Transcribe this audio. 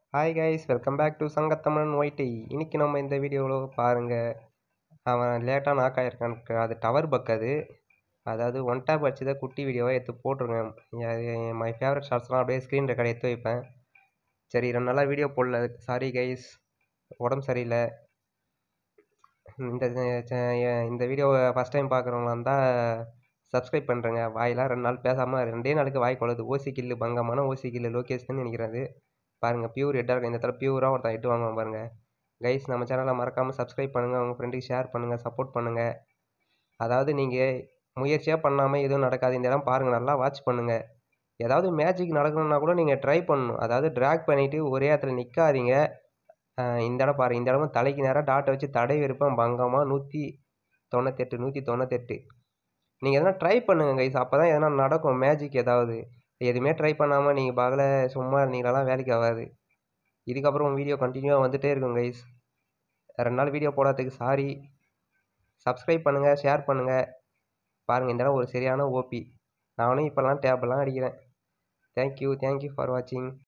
hi guys welcome back to Sangathamizhan YT இன்னைக்கு நம்ம இந்த வீடியோவில் பாருங்கள் அவன் லேட்டாக நாக் ஆகிருக்கானுக்கு அது டவர் பக் அது அதாவது ஒன் டேப் வச்சு குட்டி வீடியோவை எடுத்து போட்டிருக்கேன் மை ஃபேவரட் ஷார்ட்ஸ்லாம் அப்படியே ஸ்க்ரீன் ரெக்கார்ட் எடுத்து வைப்பேன் சரி ரெண்டு நாளாக வீடியோ போடல சாரி கைஸ் உடம்பு சரியில்லை இந்த ச- இந்த வீடியோவை ஃபஸ்ட் டைம் பார்க்குறவங்களா இருந்தால் சப்ஸ்கிரைப் பண்ணுறேங்க வாயெல்லாம் ரெண்டு நாள் பேசாமல் ரெண்டே நாளுக்கு வாய் கொள்ளுது ஓசி கில்லு பங்கமான ஓசி கில்லு லோகேஷ்னு நினைக்கிறது பாருங்கள் பியூர் ஹெட்டாக இருக்கும் இந்த இடத்துல பியூராக ஒருத்தன் ஹெட் வாங்குவான் பாருங்கள் கைஸ் நம்ம சேனலை மறக்காமல் சப்ஸ்கிரைப் பண்ணுங்கள் உங்கள் ஃப்ரெண்டுக்கு ஷேர் பண்ணுங்கள் சப்போர்ட் பண்ணுங்கள் அதாவது நீங்கள் முயற்சியாக பண்ணாமல் எதுவும் நடக்காது இந்த இடம் பாருங்கள் நல்லா வாட்ச் பண்ணுங்கள் ஏதாவது மேஜிக் நடக்கணும்னா கூட நீங்கள் ட்ரை பண்ணணும் அதாவது ட்ராக் பண்ணிவிட்டு ஒரே இடத்துல நிற்காதீங்க இந்த இடம் பாருங்கள் இந்த இடமும் தலைக்கு நேராக டாட்டை வச்சு தடவி இருப்பேன் பங்கமாக நூற்றி தொண்ணூத்தெட்டு நூற்றி தொண்ணூத்தெட்டு நீங்கள் எதனா ட்ரை பண்ணுங்கள் கைஸ் அப்போ தான் எதனா நடக்கும் மேஜிக் ஏதாவது எதுவுமே ட்ரை பண்ணாமல் நீங்கள் பகல சும்மா இருந்தீங்களாம் வேலைக்கு ஆகாது இதுக்கப்புறம் வீடியோ கண்டினியூவாக வந்துகிட்டே இருக்கும் கைஸ் ரெண்டு நாள் வீடியோ போடாததுக்கு சாரி சப்ஸ்கிரைப் பண்ணுங்கள் ஷேர் பண்ணுங்கள் பாருங்கள் இந்த இடம் ஒரு சரியான ஓபி நானும் இப்போல்லாம் டேப்லாம் அடிக்கிறேன் தேங்க்யூ தேங்க்யூ ஃபார் வாட்சிங்